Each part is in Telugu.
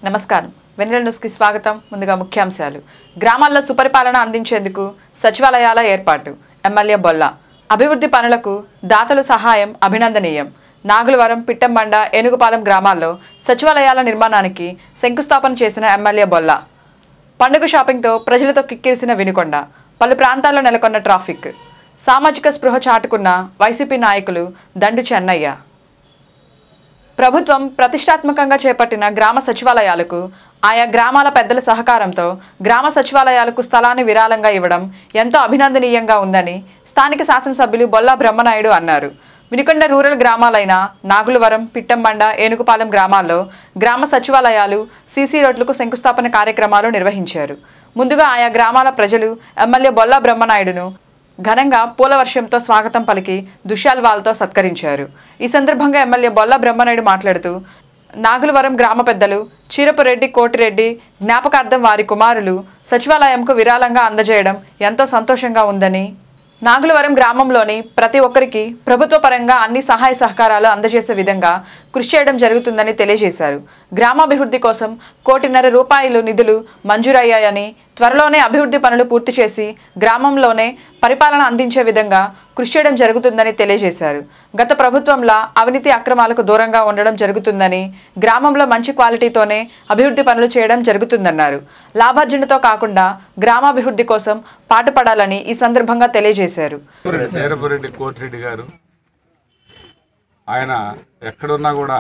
నమస్కారం వెన్నెల న్యూస్కి స్వాగతం ముందుగా ముఖ్యాంశాలు గ్రామాల్లో సుపరిపాలన అందించేందుకు సచివాలయాల ఏర్పాటు ఎమ్మెల్యే బొల్ల అభివృద్ధి పనులకు దాతలు సహాయం అభినందనీయం నాగులవరం పిట్టంబండ ఏనుగుపాలెం గ్రామాల్లో సచివాలయాల నిర్మాణానికి శంకుస్థాపన చేసిన ఎమ్మెల్యే బొల్ల పండుగ షాపింగ్తో ప్రజలతో కిక్కిరిసిన వినుకొండ పలు ప్రాంతాల్లో నెలకొన్న ట్రాఫిక్ సామాజిక స్పృహ చాటుకున్న వైసీపీ నాయకులు దండు చెన్నయ్య ప్రభుత్వం ప్రతిష్టాత్మకంగా చేపట్టిన గ్రామ సచివాలయాలకు ఆయా గ్రామాల పెద్దల సహకారంతో గ్రామ సచివాలయాలకు స్థలాన్ని విరాళంగా ఇవ్వడం ఎంతో అభినందనీయంగా ఉందని స్థానిక శాసనసభ్యులు బొల్లా బ్రహ్మనాయుడు అన్నారు వినుకొండ రూరల్ గ్రామాలైన నాగులవరం పిట్టంబండ ఏనుగుపాలెం గ్రామాల్లో గ్రామ సచివాలయాలు సీసీ రోడ్లకు శంకుస్థాపన కార్యక్రమాలు నిర్వహించారు ముందుగా ఆయా గ్రామాల ప్రజలు ఎమ్మెల్యే బొల్లా బ్రహ్మనాయుడును ఘనంగా పూల వర్షంతో స్వాగతం పలికి దుశ్యాల్వాల్తో సత్కరించారు ఈ సందర్భంగా ఎమ్మెల్యే బొల్ల బ్రహ్మనాయుడు మాట్లాడుతూ నాగులవరం గ్రామ పెద్దలు చీరపురెడ్డి కోటిరెడ్డి జ్ఞాపకార్థం వారి కుమారులు సచివాలయంకు విరాళంగా అందజేయడం ఎంతో సంతోషంగా ఉందని నాగులవరం గ్రామంలోని ప్రతి ఒక్కరికి ప్రభుత్వ పరంగా అన్ని సహాయ సహకారాలు అందజేసే విధంగా కృషి చేయడం జరుగుతుందని తెలియజేశారు గ్రామాభివృద్ధి కోసం కోటిన్నర రూపాయలు నిధులు మంజూరయ్యాయని త్వరలోనే అభివృద్ధి పనులు పూర్తి చేసి గ్రామంలోనే పరిపాలన అందించే విధంగా కృషి చేయడం జరుగుతుందని తెలియజేశారు గత ప్రభుత్వంలా అవినీతి అక్రమాలకు దూరంగా ఉండడం జరుగుతుందని గ్రామంలో మంచి క్వాలిటీతోనే అభివృద్ధి పనులు చేయడం జరుగుతుందన్నారు లాభార్జనతో కాకుండా గ్రామాభివృద్ధి కోసం పాటుపడాలని ఈ సందర్భంగా తెలియజేశారు వీరపురెడ్డి కోటిరెడ్డి గారు ఆయన ఎక్కడున్నా కూడా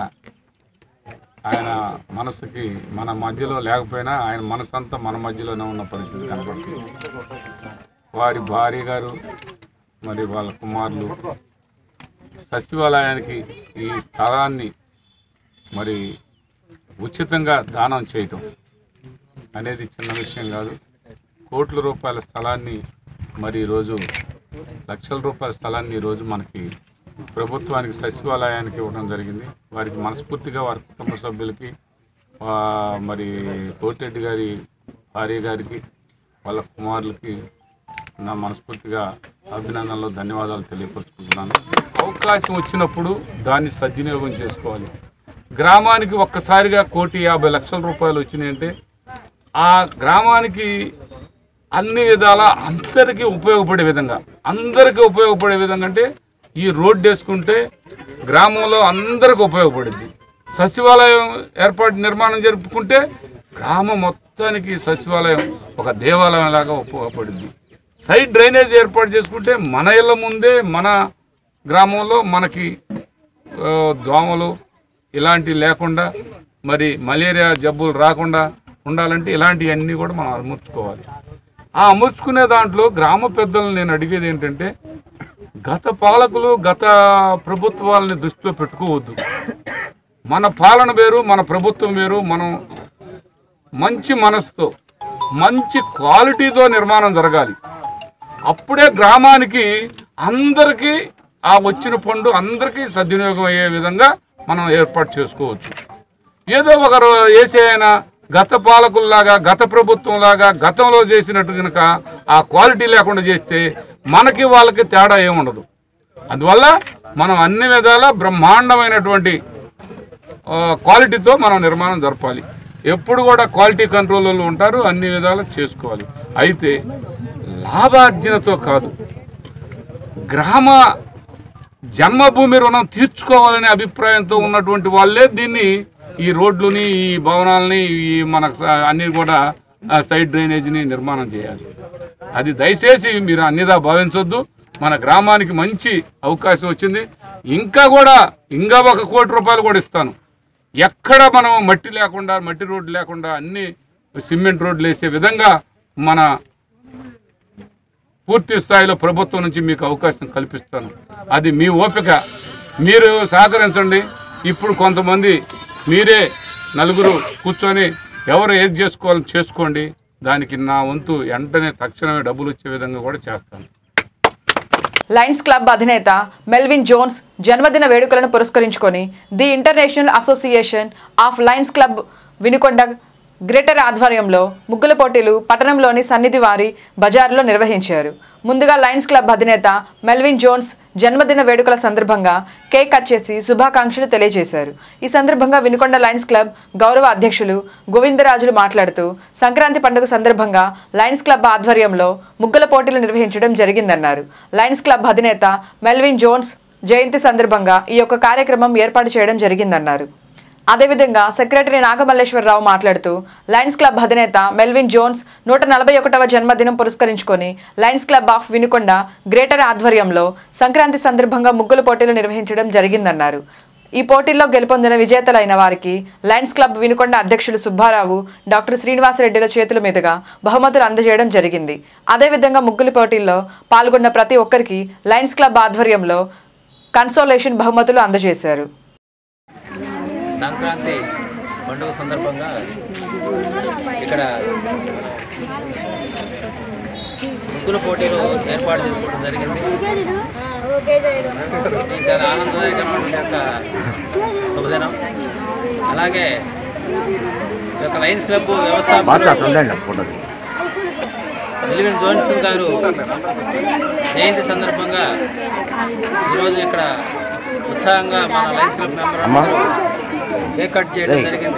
ఆయన మనసుకి మన మధ్యలో లేకపోయినా ఆయన మనసు అంతా మన మధ్యలోనే ఉన్న పరిస్థితి కనపడుతుంది వారి భార్య గారు మరి వాళ్ళ కుమారులు సచివాలయానికి ఈ స్థలాన్ని మరి ఉచితంగా దానం చేయటం అనేది చిన్న విషయం కాదు కోట్ల రూపాయల స్థలాన్ని మరి ఈరోజు లక్షల రూపాయల స్థలాన్ని ఈరోజు మనకి ప్రభుత్వానికి సచివాలయానికి ఇవ్వడం జరిగింది వారికి మనస్ఫూర్తిగా వారి కుటుంబ సభ్యులకి ఆ, మరి కోటిరెడ్డి గారి భార్య గారికి వాళ్ళ కుమారులకి నా మనస్ఫూర్తిగా అభినందనలు ధన్యవాదాలు తెలియపరుచుకుంటున్నాను అవకాశం వచ్చినప్పుడు దాన్ని సద్వినియోగం చేసుకోవాలి గ్రామానికి ఒక్కసారిగా కోటి యాభై లక్షల రూపాయలు వచ్చినాయంటే ఆ గ్రామానికి అన్ని విధాల అందరికీ ఉపయోగపడే విధంగా అందరికీ ఉపయోగపడే విధంగా అంటే ఈ రోడ్డు వేసుకుంటే గ్రామంలో అందరికీ ఉపయోగపడింది సచివాలయం ఏర్పాటు నిర్మాణం జరుపుకుంటే గ్రామం మొత్తానికి సచివాలయం ఒక దేవాలయం లాగా ఉపయోగపడింది సైడ్ డ్రైనేజ్ ఏర్పాటు చేసుకుంటే మన ఇళ్ళ ముందే మన గ్రామంలో మనకి ఆ, దోమలు ఇలాంటివి లేకుండా మరి మలేరియా జబ్బులు రాకుండా ఉండాలంటే ఇలాంటివన్నీ కూడా మనం అమర్చుకోవాలి ఆ అమర్చుకునే దాంట్లో గ్రామ పెద్దలను నేను అడిగేది ఏంటంటే గత పాలకులు గత ప్రభుత్వాలని దృష్టిలో పెట్టుకోవద్దు మన పాలన వేరు మన ప్రభుత్వం వేరు మనం మంచి మనసుతో మంచి క్వాలిటీతో నిర్మాణం జరగాలి అప్పుడే గ్రామానికి అందరికీ ఆ వచ్చిన పండు అందరికీ సద్వినియోగం అయ్యే విధంగా మనం ఏర్పాటు చేసుకోవచ్చు ఏదో ఒకరు వేసే ఆయన గత పాలకుల్లాగా గత ప్రభుత్వంలాగా గతంలో చేసినట్టు కనుక ఆ క్వాలిటీ లేకుండా చేస్తే మనకి వాళ్ళకి తేడా ఏముండదు అందువల్ల మనం అన్ని విధాల బ్రహ్మాండమైనటువంటి ఆ, క్వాలిటీతో మనం నిర్మాణం జరపాలి ఎప్పుడు కూడా క్వాలిటీ కంట్రోల్లో ఉంటారు అన్ని విధాలు చేసుకోవాలి అయితే లాభార్జనతో కాదు గ్రామ జన్మభూమి రుణం తీర్చుకోవాలనే అభిప్రాయంతో ఉన్నటువంటి వాళ్ళే దీన్ని ఈ రోడ్లని ఈ భవనాలని ఈ మన స- అన్ని కూడా ఆ, సైడ్ డ్రైనేజీని నిర్మాణం చేయాలి అది దయచేసి మీరు అన్నిదా భావించొద్దు మన గ్రామానికి మంచి అవకాశం వచ్చింది ఇంకా కూడా ఇంకా ఒక కోటి రూపాయలు కూడా ఇస్తాను ఎక్కడ మనం మట్టి లేకుండా మట్టి రోడ్డు లేకుండా అన్ని సిమెంట్ రోడ్లు వేసే విధంగా మన పూర్తి స్థాయిలో ప్రభుత్వం నుంచి మీకు అవకాశం కల్పిస్తాను అది మీ ఓపిక మీరు సహకరించండి ఇప్పుడు కొంతమంది మీరే నలుగురు కూర్చొని ఎవరు ఏది చేసుకోవాలో చేసుకోండి దానికి నా వంతు వెంటనే తక్షణమే డబ్బులు వచ్చే విధంగా కూడా చేస్తాను లయన్స్ క్లబ్ అధినేత మెల్విన్ జోన్స్ జన్మదిన వేడుకలను పురస్కరించుకొని the international association of lions club Vinukonda greater ఆధ్వర్యంలో ముగ్గుల పోటీలు పట్టణంలోని సన్నిధి వారి బజారులో నిర్వహించారు ముందుగా లయన్స్ క్లబ్ అధినేత మెల్విన్ జోన్స్ జన్మదిన వేడుకల సందర్భంగా కేక్ కట్ చేసి శుభాకాంక్షలు తెలియజేశారు ఈ సందర్భంగా వినుకొండ లయన్స్ క్లబ్ గౌరవ అధ్యక్షులు గోవిందరాజులు మాట్లాడుతూ సంక్రాంతి పండుగ సందర్భంగా లయన్స్ క్లబ్ ఆధ్వర్యంలో ముగ్గుల పోటీలు నిర్వహించడం జరిగిందన్నారు లయన్స్ క్లబ్ అధినేత మెల్విన్ జోన్స్ జయంతి సందర్భంగా ఈ యొక్క కార్యక్రమం ఏర్పాటు చేయడం జరిగిందన్నారు అదేవిధంగా సెక్రటరీ నాగమల్లేశ్వరరావు మాట్లాడుతూ లయన్స్ క్లబ్ అధినేత మెల్విన్ జోన్స్ నూట నలభై ఒకటవ జన్మదినం పురస్కరించుకొని lions club of Vinukonda greater ఆధ్వర్యంలో సంక్రాంతి సందర్భంగా ముగ్గుల పోటీలు నిర్వహించడం జరిగిందన్నారు ఈ పోటీల్లో గెలుపొందిన విజేతలైన వారికి లయన్స్ క్లబ్ వినుకొండ అధ్యక్షులు సుబ్బారావు డాక్టర్ శ్రీనివాసరెడ్డిల చేతుల మీదుగా బహుమతులు అందజేయడం జరిగింది అదేవిధంగా ముగ్గుల పోటీల్లో పాల్గొన్న ప్రతి ఒక్కరికి లయన్స్ క్లబ్ ఆధ్వర్యంలో కన్సోలేషన్ బహుమతులు అందజేశారు సంక్రాంతి పండుగ సందర్భంగా ఇక్కడ ముగ్గుల పోటీలు ఏర్పాటు చేసుకోవడం జరిగింది ఇది చాలా ఆనందదాయకమైన యొక్క శుభదినం అలాగే ఈ యొక్క లయన్స్ క్లబ్ వ్యవస్థాపకులు ఎలివెన్ జోన్సన్ గారు జయంతి సందర్భంగా ఈరోజు ఇక్కడ ఉత్సాహంగా మన లయన్స్ క్లబ్ మెంబర్ అందరూ కేక్ కట్ చేయడం జరిగింది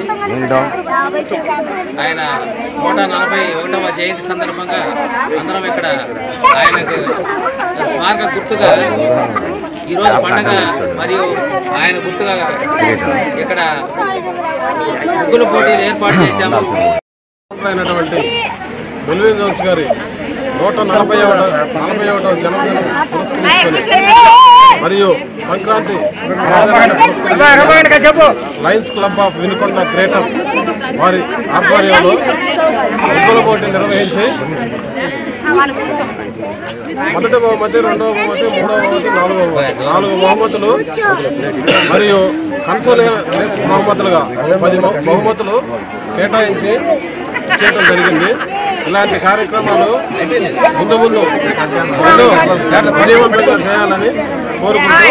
ఆయన నూట నలభై ఒకటవ జయంతి సందర్భంగా అందరం ఇక్కడ ఆయనకు స్మారక గుర్తుగా ఈరోజు పండగ మరియు ఆయన గుర్తుగా ఇక్కడ ముగ్గుల పోటీలు ఏర్పాటు చేశాము అయినటువంటి బెల్విన్ జోన్స్ గారి నూట నలభై నలభై ఒకటవ జన్మదినం పురస్కరించుకొని మరియు సంక్రాంతి పర్వదినాన్ని పురస్కరించుకొని lions club of Vinukonda greater వారి ఆధ్వర్యంలో ముగ్గుల పోటీ నిర్వహించి మొదటి బహుమతి రెండవ బహుమతి మూడవ బహుమతి నాలుగవ బహుమతి నాలుగు బహుమతులు మరియు కన్సోలేషన్ బహుమతులుగా పది బహు- బహుమతులు కేటాయించి చేయడం జరిగింది ఇలాంటి కార్యక్రమాలు ముందు ముందు ముందు విజయవంతంగా చేయాలని కోరుకుంటూ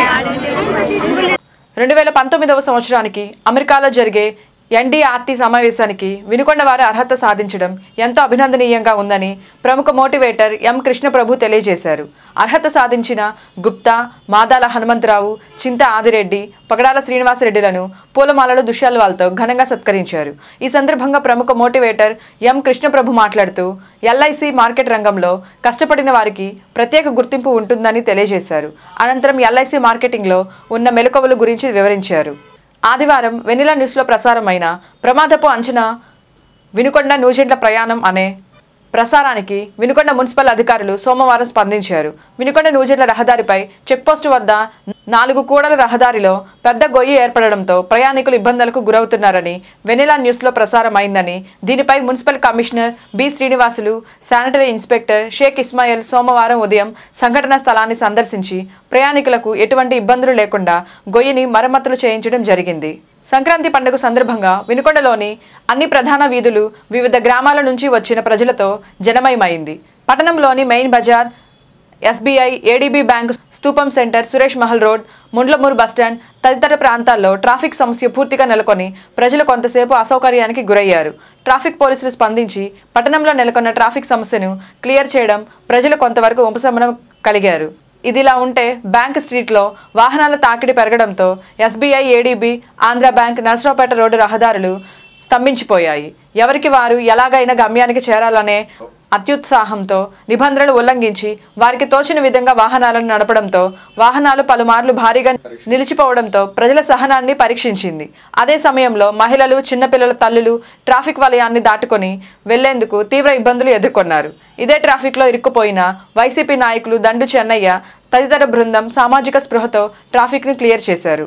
రెండు వేల పంతొమ్మిదవ సంవత్సరానికి అమెరికాలో జరిగే ఎన్డీఆర్టీ సమావేశానికి వినుకొండ వారు అర్హత సాధించడం ఎంతో అభినందనీయంగా ఉందని ప్రముఖ మోటివేటర్ ఎం కృష్ణప్రభు తెలియజేశారు అర్హత సాధించిన గుప్తా మాదాల హనుమంతరావు చింత ఆదిరెడ్డి పగడాల శ్రీనివాసరెడ్డిలను పూలమాలలు దుశ్యాలవాలతో ఘనంగా సత్కరించారు ఈ సందర్భంగా ప్రముఖ మోటివేటర్ ఎం కృష్ణప్రభు మాట్లాడుతూ ఎల్ఐసి మార్కెట్ రంగంలో కష్టపడిన వారికి ప్రత్యేక గుర్తింపు ఉంటుందని తెలియజేశారు అనంతరం ఎల్ఐసి మార్కెటింగ్లో ఉన్న మెలకువల గురించి వివరించారు ఆదివారం వెనిలా న్యూస్లో ప్రసారమైన ప్రమాదపు అంచనా వినుకొండ నూజెండ్ల ప్రయాణం అనే ప్రసారానికి వినుకొండ మున్సిపల్ అధికారులు సోమవారం స్పందించారు వినుకొండ నూజెండ్ల రహదారిపై చెక్పోస్టు వద్ద నాలుగు కూడల రహదారిలో పెద్ద గొయ్యి ఏర్పడడంతో ప్రయాణికులు ఇబ్బందులకు గురవుతున్నారని వెనిలా న్యూస్లో ప్రసారమైందని దీనిపై municipal commissioner B Srinivasulu sanitary inspector Shaik Ismail సోమవారం ఉదయం సంఘటనా స్థలాన్ని సందర్శించి ప్రయాణికులకు ఎటువంటి ఇబ్బందులు లేకుండా గొయ్యిని మరమ్మతులు చేయించడం జరిగింది సంక్రాంతి పండుగ సందర్భంగా వినుకొండలోని అన్ని ప్రధాన వీధులు వివిధ గ్రామాల నుంచి వచ్చిన ప్రజలతో జనమయమైంది పట్టణంలోని మెయిన్ బజార్ ఎస్బీఐ ఏడీబీ బ్యాంక్ స్తూపం centre Suresh Mahal road Mundlamuru bus stand తదితర ప్రాంతాల్లో ట్రాఫిక్ సమస్య పూర్తిగా నెలకొని ప్రజలు కొంతసేపు అసౌకర్యానికి గురయ్యారు ట్రాఫిక్ పోలీసులు స్పందించి పట్టణంలో నెలకొన్న ట్రాఫిక్ సమస్యను క్లియర్ చేయడం ప్రజలు కొంతవరకు ఉపశమనం కలిగారు ఇదిలా ఉంటే బ్యాంక్ స్ట్రీట్లో వాహనాల తాకిడి పెరగడంతో SBI ADB Andhra bank Narasaraopet road రహదారులు స్తంభించిపోయాయి ఎవరికి వారు ఎలాగైనా గమ్యానికి చేరాలనే అత్యుత్సాహంతో నిబంధనలు ఉల్లంఘించి వారికి తోచిన విధంగా వాహనాలను నడపడంతో వాహనాలు పలుమార్లు భారీగా నిలిచిపోవడంతో ప్రజల సహనాన్ని పరీక్షించింది అదే సమయంలో మహిళలు చిన్నపిల్లల తల్లులు ట్రాఫిక్ వలయాన్ని దాటుకొని వెళ్లేందుకు తీవ్ర ఇబ్బందులు ఎదుర్కొన్నారు ఇదే ట్రాఫిక్లో ఇరుక్కుపోయిన వైసీపీ నాయకులు దండు చెన్నయ్య తదితర బృందం సామాజిక స్పృహతో ట్రాఫిక్ని క్లియర్ చేశారు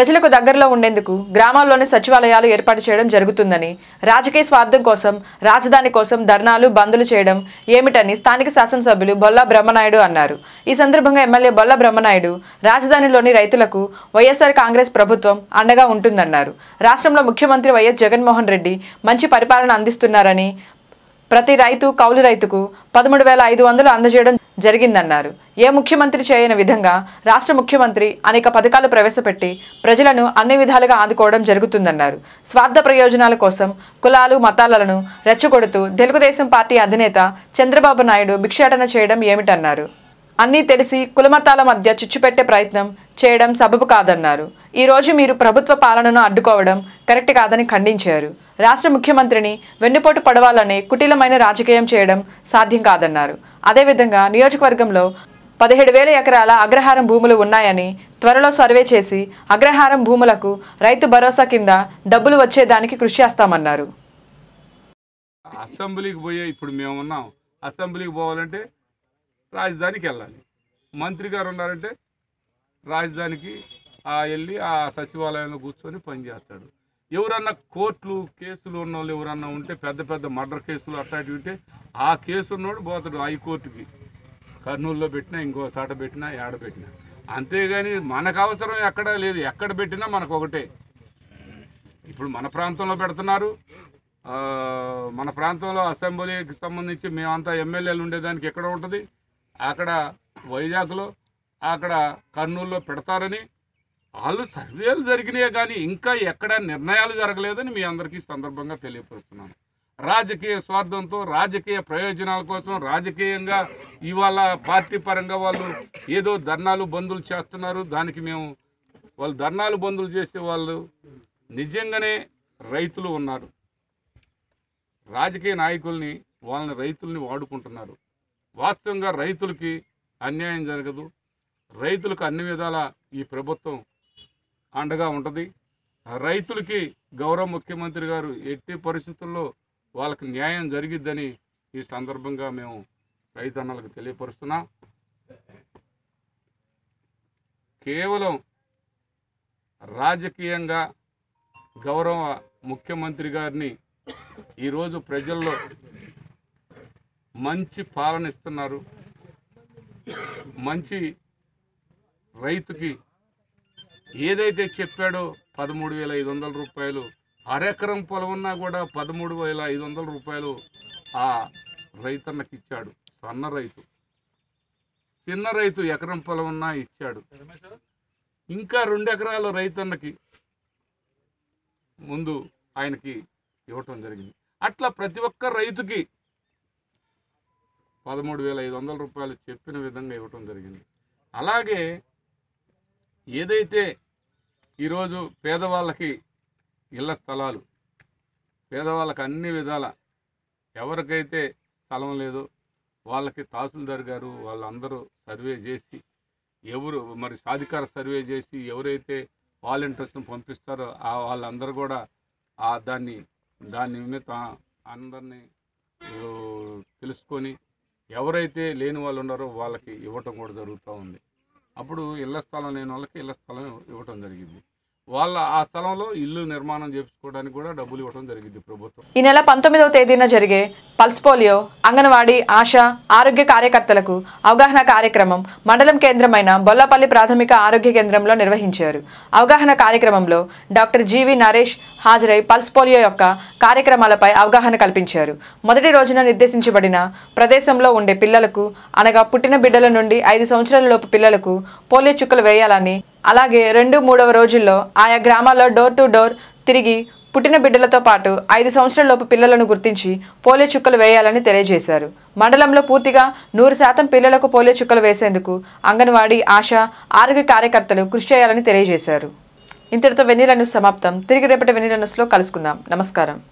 ప్రజలకు దగ్గరలో ఉండేందుకు గ్రామాల్లోని సచివాలయాలు ఏర్పాటు చేయడం జరుగుతుందని రాజకీయ స్వార్థం కోసం రాజధాని కోసం ధర్నాలు బందులు చేయడం ఏమిటని స్థానిక శాసనసభ్యులు బొల్లా బ్రహ్మనాయుడు అన్నారు ఈ సందర్భంగా ఎమ్మెల్యే బొల్లా బ్రహ్మనాయుడు రాజధానిలోని రైతులకు వైఎస్ఆర్ కాంగ్రెస్ ప్రభుత్వం అండగా ఉంటుందన్నారు రాష్ట్రంలో ముఖ్యమంత్రి వైఎస్ జగన్మోహన్ రెడ్డి మంచి పరిపాలన అందిస్తున్నారని ప్రతి రైతు కౌలు రైతుకు పదమూడు వేల ఐదు వందలు అందజేయడం జరిగిందన్నారు ఏ ముఖ్యమంత్రి చేయని విధంగా రాష్ట్ర ముఖ్యమంత్రి అనేక పథకాలు ప్రవేశపెట్టి ప్రజలను అన్ని విధాలుగా ఆదుకోవడం జరుగుతుందన్నారు స్వార్థ ప్రయోజనాల కోసం కులాలు మతాలను రెచ్చగొడుతూ తెలుగుదేశం పార్టీ అధినేత చంద్రబాబు నాయుడు భిక్షాటన చేయడం ఏమిటన్నారు అన్నీ తెలిసి కులమతాల మధ్య చిచ్చుపెట్టే ప్రయత్నం చేయడం సబబు కాదన్నారు ఈ రోజు మీరు ప్రభుత్వ పాలనను అడ్డుకోవడం కరెక్ట్ కాదని ఖండించారు రాష్ట్ర ముఖ్యమంత్రిని వెన్నుపోటు పడవాలని కుటిలమైన రాజకీయం చేయడం సాధ్యం కాదన్నారు అదేవిధంగా నియోజకవర్గంలో పదిహేడు వేల ఎకరాల అగ్రహారం భూములు ఉన్నాయని త్వరలో సర్వే చేసి అగ్రహారం భూములకు రైతు భరోసా కింద డబ్బులు వచ్చేదానికి కృషి చేస్తామన్నారు అసెంబ్లీకి పోయే ఇప్పుడు మేము ఉన్నాం అసెంబ్లీకి పోవాలంటే రాజధానికి వెళ్ళాలి మంత్రి గారు ఉన్నారంటే రాజధానికి ఆ వెళ్ళి ఆ సచివాలయంలో కూర్చొని పనిచేస్తాడు ఎవరన్నా కోర్టులు కేసులు ఉన్న వాళ్ళు ఎవరన్నా ఉంటే పెద్ద పెద్ద మర్డర్ కేసులు అట్లాంటివి ఉంటే ఆ కేసు ఉన్నోడు పోతాడు హైకోర్టుకి కర్నూలులో పెట్టినా ఇంకో సాట పెట్టినా ఏడ పెట్టినా అంతేగాని మనకు అవసరం ఎక్కడా లేదు ఎక్కడ పెట్టినా మనకు ఒకటే ఇప్పుడు మన ప్రాంతంలో పెడుతున్నారు ఆ, మన ప్రాంతంలో అసెంబ్లీకి సంబంధించి మేమంతా ఎమ్మెల్యేలు ఉండేదానికి ఎక్కడ ఉంటుంది అక్కడ వైజాగ్లో అక్కడ కర్నూలులో పెడతారని వాళ్ళు సర్వేలు జరిగినాయే కానీ ఇంకా ఎక్కడ నిర్ణయాలు జరగలేదని మీ అందరికీ ఈ సందర్భంగా తెలియపరుస్తున్నాను రాజకీయ స్వార్థంతో రాజకీయ ప్రయోజనాల కోసం రాజకీయంగా ఇవాళ పార్టీ పరంగా వాళ్ళు ఏదో ధర్నాలు బంధులు చేస్తున్నారు దానికి మేము వాళ్ళు ధర్నాలు బంధులు చేసే వాళ్ళు నిజంగానే రైతులు ఉన్నారు రాజకీయ నాయకుల్ని వాళ్ళని రైతుల్ని వాడుకుంటున్నారు వాస్తవంగా రైతులకి అన్యాయం జరగదు రైతులకు అన్ని విధాల ఈ ప్రభుత్వం అండగా ఉంటుంది రైతులకి గౌరవ ముఖ్యమంత్రి గారు ఎట్టి పరిస్థితుల్లో వాళ్ళకి న్యాయం జరిగిద్దని ఈ సందర్భంగా మేము రైతన్నలకు తెలియపరుస్తున్నాం కేవలం రాజకీయంగా గౌరవ ముఖ్యమంత్రి గారిని ఈరోజు ప్రజల్లో మంచి పాలన ఇస్తున్నారు మంచి రైతుకి ఏదైతే చెప్పాడో పదమూడు వేల ఐదు వందల రూపాయలు అరెకరం పొలం ఉన్నా కూడా పదమూడు వేల ఐదు వందల రూపాయలు ఆ రైతన్నకి ఇచ్చాడు సన్న రైతు చిన్న రైతు ఎకరం పొలం ఉన్నా ఇచ్చాడు ఇంకా రెండు ఎకరాల రైతన్నకి ముందు ఆయనకి ఇవ్వటం జరిగింది అట్లా ప్రతి ఒక్క రైతుకి పదమూడు వేల ఐదు వందల రూపాయలు చెప్పిన విధంగా ఇవ్వటం జరిగింది అలాగే ఏదైతే ఈరోజు పేదవాళ్ళకి ఇళ్ల స్థలాలు పేదవాళ్ళకి అన్ని విధాల ఎవరికైతే స్థలం లేదో వాళ్ళకి తహసీల్దార్ గారు వాళ్ళందరూ సర్వే చేసి ఎవరు మరి సాధికార సర్వే చేసి ఎవరైతే వాలంటీర్స్ని పంపిస్తారో ఆ వాళ్ళందరూ కూడా ఆ దాన్ని దాని నిమిత్తం అందరినీ ఊ, తెలుసుకొని ఎవరైతే లేని వాళ్ళు ఉన్నారో వాళ్ళకి ఇవ్వటం కూడా జరుగుతూ ఉంది అప్పుడు ఇళ్ల స్థలం లేని వాళ్ళకి ఇళ్ల స్థలం ఇవ్వటం జరిగింది వాళ్ళ ఆ స్థలంలో ఇల్లు నిర్మాణం చేయించుకోవడానికి కూడా డబ్బులు ఇవ్వటం జరిగింది ప్రభుత్వం ఈ నెల పంతొమ్మిదవ తేదీన జరిగే పల్స్ పోలియో అంగన్వాడీ ఆశా ఆరోగ్య కార్యకర్తలకు అవగాహన కార్యక్రమం మండలం కేంద్రమైన బొల్లపల్లి ప్రాథమిక ఆరోగ్య కేంద్రంలో నిర్వహించారు అవగాహన కార్యక్రమంలో డాక్టర్ జీవి నరేష్ హాజరై పల్స్ పోలియో యొక్క కార్యక్రమాలపై అవగాహన కల్పించారు మొదటి రోజున నిర్దేశించబడిన ప్రదేశంలో ఉండే పిల్లలకు అనగా పుట్టిన బిడ్డల నుండి ఐదు సంవత్సరాల లోపు పిల్లలకు పోలియో చుక్కలు వేయాలని అలాగే రెండు మూడవ రోజుల్లో ఆయా గ్రామాల్లో డోర్ టు డోర్ తిరిగి పుట్టిన బిడ్డలతో పాటు ఐదు సంవత్సరాల లోపు పిల్లలను గుర్తించి పోలియో చుక్కలు వేయాలని తెలియజేశారు మండలంలో పూర్తిగా నూరు శాతం పిల్లలకు పోలియో చుక్కలు వేసేందుకు అంగన్వాడీ ఆశా ఆరోగ్య కార్యకర్తలు కృషి చేయాలని తెలియజేశారు ఇంతటితో వెన్నీల న్యూస్ సమాప్తం తిరిగి రేపటి వెన్నీల న్యూస్లో కలుసుకుందాం నమస్కారం